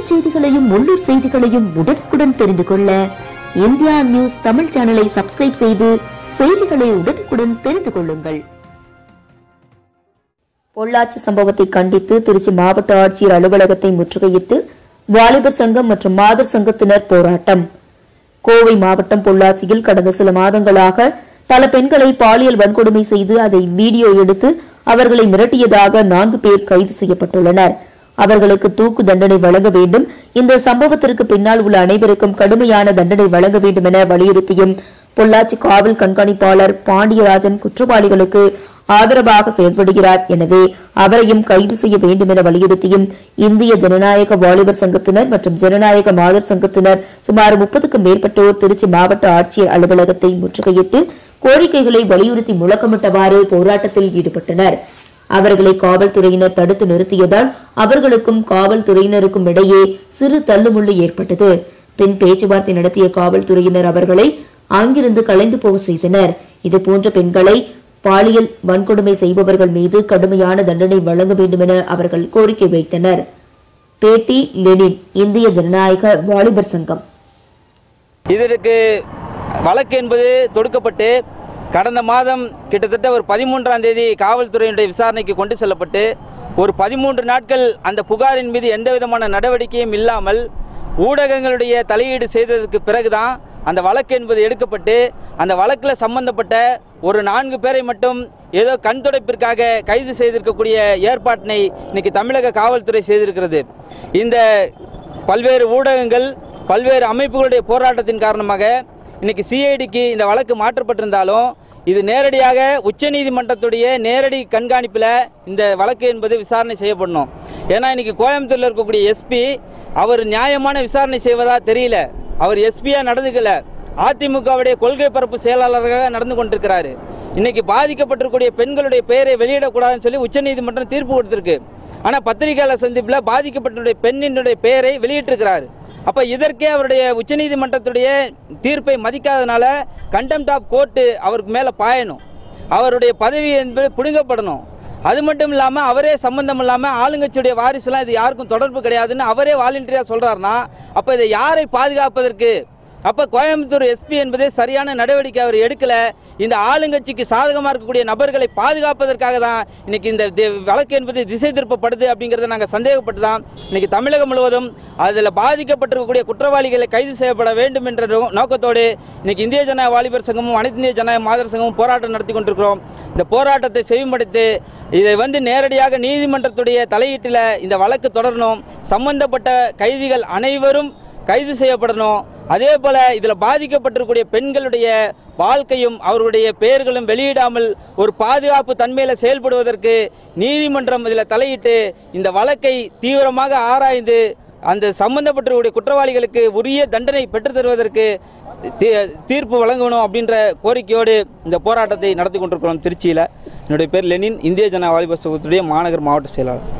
செய்திகளையும் உள்ளூர் செய்திகளையும் உடனுக்குடன் தெரிந்து கொள்ள இந்தியா நியூஸ் தமிழ் சேனலை சப்ஸ்கிரைப் செய்து செய்திகளை உடனுக்குடன் தெரிந்து கொள்ளுங்கள் பொள்ளாச்சி சம்பவத்தை கண்டித்து திருச்சி மாவட்ட ஆட்சியர் அலுவலகத்தை முற்றுகையிட்டு வாலிபர் சங்கம் மற்றும் மாதர் சங்கத்தினர் போராட்டம் கோவை மாவட்டம் பொள்ளாச்சியில் கடந்த சில மாதங்களாக பல பெண்களை பாலியல் வன்கொடுமை செய்து அதை வீடியோ எடுத்து அவர்களை மிரட்டியதாக நான்கு பேர் கைது செய்யப்பட்டுள்ளனர் அவர்களுக்கு தூக்கு தண்டனை வழங்க வேண்டும் இந்த சம்பவத்திற்கு பின்னால் உள்ள அனைவருக்கும் கடுமையான தண்டனை வழங்க வேண்டும் என வலியுறுத்தியும் பொள்ளாச்சி காவல் கண்காணிப்பாளர் பாண்டியராஜன் குற்றவாளிகளுக்கு ஆதரவாக செயல்படுகிறார் எனவே அவரையும் கைது செய்ய வேண்டும் என வலியுறுத்தியும் இந்திய ஜனநாயக வாலிபர் சங்கத்தினர் மற்றும் ஜனநாயக மாதர் சங்கத்தினர் சுமார் முப்பதுக்கும் மேற்பட்டோர் திருச்சி மாவட்ட ஆட்சியர் அலுவலகத்தை முற்றுகையிட்டு கோரிக்கைகளை வலியுறுத்தி முழக்கமிட்டவாறு போராட்டத்தில் ஈடுபட்டனர் அவர்களை காவல்துறையினர் தடுத்து நிறுத்தியதால் அவர்களுக்கும் காவல்துறையினருக்கும் இடையே சிறு தள்ளுமுள்ளு ஏற்பட்டது பின் பேச்சுவார்த்தை நடத்திய காவல்துறையினர் அவர்களை அங்கிருந்து கலைந்து போக செய்தனர் இதுபோன்ற பெண்களை பாலியல் வன்கொடுமை செய்பவர்கள் மீது கடுமையான தண்டனை வழங்க வேண்டும் என அவர்கள் கோரிக்கை வைத்தனர் பேட்டி லெனின் இந்திய ஜனநாயக வாலிபர் சங்கம் இதற்கு வழக்கு என்பது தொடுக்கப்பட்டு கடந்த மாதம் கிட்டத்தட்ட ஒரு பதிமூன்றாம் தேதி காவல்துறையினுடைய விசாரணைக்கு கொண்டு செல்லப்பட்டு ஒரு பதிமூன்று நாட்கள் அந்த புகாரின் மீது எந்த விதமான நடவடிக்கையும் இல்லாமல் ஊடகங்களுடைய தலையீடு செய்ததற்கு பிறகுதான் அந்த வழக்கு என்பது எடுக்கப்பட்டு அந்த வழக்கில் சம்பந்தப்பட்ட ஒரு நான்கு பேரை மட்டும் ஏதோ கண் துடைப்பிற்காக கைது செய்திருக்கக்கூடிய ஏற்பாட்டினை இன்னைக்கு தமிழக காவல்துறை செய்திருக்கிறது இந்த பல்வேறு ஊடகங்கள் பல்வேறு அமைப்புகளுடைய போராட்டத்தின் காரணமாக இன்னைக்கு சிஐடிக்கு இந்த வழக்கு மாற்றப்பட்டிருந்தாலும் இது நேரடியாக உச்சநீதிமன்றத்துடைய நேரடி கண்காணிப்பில் இந்த வழக்கு என்பது விசாரணை செய்யப்படணும் ஏன்னா இன்னைக்கு கோயம்புத்தூரில் இருக்கக்கூடிய எஸ்பி அவர் நியாயமான விசாரணை செய்வதா தெரியல அவர் எஸ்பியா நடந்துக்கல அதிமுகவுடைய கொள்கை பரப்பு செயலாளராக நடந்து கொண்டிருக்கிறாரு இன்னைக்கு பாதிக்கப்பட்டிருக்கக்கூடிய பெண்களுடைய பெயரை வெளியிடக்கூடாதுன்னு சொல்லி உச்சநீதிமன்றம் தீர்ப்பு கொடுத்திருக்கு ஆனால் பத்திரிகையாளர் சந்திப்பில் பாதிக்கப்பட்டுடைய பெண்ணினுடைய பெயரை வெளியிட்டிருக்கிறாரு அப்ப இதற்கே அவருடைய உச்சநீதிமன்றத்துடைய தீர்ப்பை மதிக்காதனால கண்டெம்ட் ஆஃப் கோர்ட்டு அவருக்கு மேல பாயணும் அவருடைய பதவி என்பது பிடுங்கப்படணும் அது மட்டும் இல்லாம அவரே சம்பந்தம் இல்லாம ஆளுங்கட்சியுடைய வாரிசுலாம் இது யாருக்கும் தொடர்பு கிடையாதுன்னு அவரே வாலண்டியரா சொல்றாருன்னா அப்ப இதை யாரை பாதுகாப்பதற்கு அப்ப கோயம்புத்தூர் எஸ்பி என்பது சரியான நடவடிக்கை அவர் எடுக்கல இந்த ஆளுங்கட்சிக்கு சாதகமா இருக்கக்கூடிய நபர்களை பாதுகாப்பதற்காக தான் இன்னைக்கு இந்த தி- வழக்கு என்பது திசை திருப்பப்படுது அப்படிங்கறத நாங்க சந்தேகப்பட்டு தான் இன்னைக்கு தமிழகம் முழுவதும் அதில் பாதிக்கப்பட்டிருக்கக்கூடிய குற்றவாளிகளை கைது செய்யப்பட வேண்டும் என்ற நோ- நோக்கத்தோடு இன்னைக்கு இந்திய ஜனநாயக வாலிபர் சங்கமும் அனைத்து இந்திய ஜனநாயக மாதர் சங்கமும் போராட்டம் நடத்தி கொண்டிருக்கிறோம் இந்த போராட்டத்தை செவிமடுத்து இதை வந்து நேரடியாக நீதிமன்றத்துடைய தலையீட்டில் இந்த வழக்கு தொடரணும் சம்பந்தப்பட்ட கைதிகள் அனைவரும் கைது செய்யப்படணும் அதே போல இதில் பாதிக்கப்பட்டிருக்கக்கூடிய பெண்களுடைய வாழ்க்கையும் அவர்களுடைய பெயர்களும் வெளியிடாமல் ஒரு பாதுகாப்பு தன்மையில் செயல்படுவதற்கு நீதிமன்றம் இதில் தலையிட்டு இந்த வழக்கை தீவிரமாக ஆராய்ந்து அந்த சம்பந்தப்பட்டிருக்கக்கூடிய குற்றவாளிகளுக்கு உரிய தண்டனை பெற்றுத் தருவதற்கு தீ- தீர்ப்பு வழங்கணும் அப்படின்ற கோரிக்கையோடு இந்த போராட்டத்தை நடத்தி கொண்டிருக்கிறோம் திருச்சியில் என்னுடைய பேர் லெனின் இந்திய ஜன வாலிபர் சங்கத்துடைய மாநகர் மாவட்ட செயலாளர்